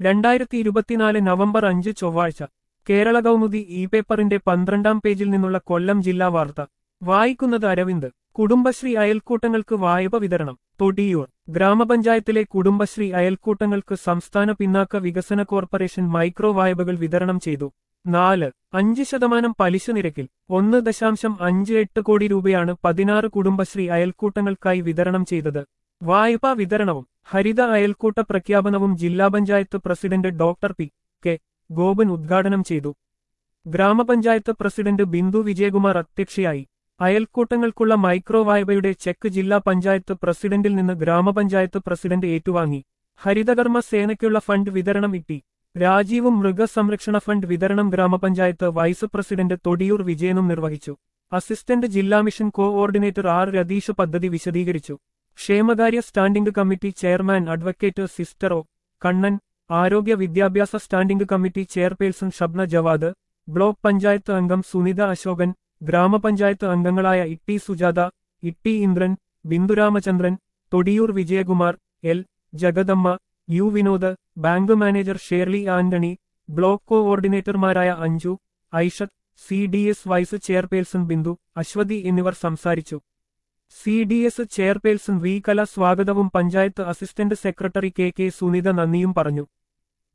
രണ്ടായിരത്തി ഇരുപത്തിനാല് നവംബർ അഞ്ച് ചൊവ്വാഴ്ച കേരള കൗമുദി ഇ പേപ്പറിന്റെ പന്ത്രണ്ടാം പേജിൽ നിന്നുള്ള കൊല്ലം ജില്ലാ വാർത്ത വായിക്കുന്നത് അരവിന്ദ് കുടുംബശ്രീ അയൽക്കൂട്ടങ്ങൾക്ക് വായ്പ വിതരണം തൊടിയൂർ ഗ്രാമപഞ്ചായത്തിലെ കുടുംബശ്രീ അയൽക്കൂട്ടങ്ങൾക്ക് സംസ്ഥാന പിന്നാക്ക വികസന കോർപ്പറേഷൻ മൈക്രോ വായ്പകൾ വിതരണം ചെയ്തു നാല് അഞ്ച് ശതമാനം പലിശ നിരക്കിൽ ഒന്ന് ദശാംശം അഞ്ച് എട്ട് കോടി രൂപയാണ് പതിനാറ് കുടുംബശ്രീ അയൽക്കൂട്ടങ്ങൾക്കായി വിതരണം ചെയ്തത് വായ്പാ വിതരണവും ഹരിത അയൽക്കൂട്ട പ്രഖ്യാപനവും ജില്ലാ panchayat president doctor P K Gopan ഉദ്ഘാടനം ചെയ്തു ഗ്രാമപഞ്ചായത്ത് പ്രസിഡന്റ് ബിന്ദു വിജയകുമാർ അധ്യക്ഷയായി അയൽക്കൂട്ടങ്ങൾക്കുള്ള മൈക്രോ വായ്പയുടെ ചെക്ക് ജില്ലാ പഞ്ചായത്ത് പ്രസിഡന്റിൽ നിന്ന് ഗ്രാമപഞ്ചായത്ത് പ്രസിഡന്റ് ഏറ്റുവാങ്ങി ഹരിതകർമ്മ സേനയ്ക്കുള്ള ഫണ്ട് വിതരണം ഇട്ടി രാജീവും മൃഗസംരക്ഷണ ഫണ്ട് വിതരണം ഗ്രാമപഞ്ചായത്ത് വൈസ് പ്രസിഡന്റ് തൊടിയൂർ വിജയനും നിർവഹിച്ചു അസിസ്റ്റന്റ് ജില്ലാ മിഷൻ കോഓർഡിനേറ്റർ ആർ രതീഷ് പദ്ധതി വിശദീകരിച്ചു ക്ഷേമകാര്യ സ്റ്റാൻഡിംഗ് കമ്മിറ്റി ചെയർമാൻ അഡ്വക്കേറ്റ് സിസ്റ്ററോ കണ്ണൻ ആരോഗ്യ വിദ്യാഭ്യാസ standing committee chairperson Shabna Jawad block panchayat അംഗം സുനിത അശോകൻ ഗ്രാമപഞ്ചായത്ത് അംഗങ്ങളായ Itty Sujatha Itty Indran Bindu Ramachandran Thodiyoor Vijayakumar L Jagadamma U Vinod bank manager Shirley Antony block കോഓർഡിനേറ്റർമാരായ Anju Aishath C D S vice chairperson Bindu Aswathi എന്നിവർ സംസാരിച്ചു C D S chairperson V Kala സ്വാഗതവും panchayat assistant secretary K K Sunitha നന്ദിയും പറഞ്ഞു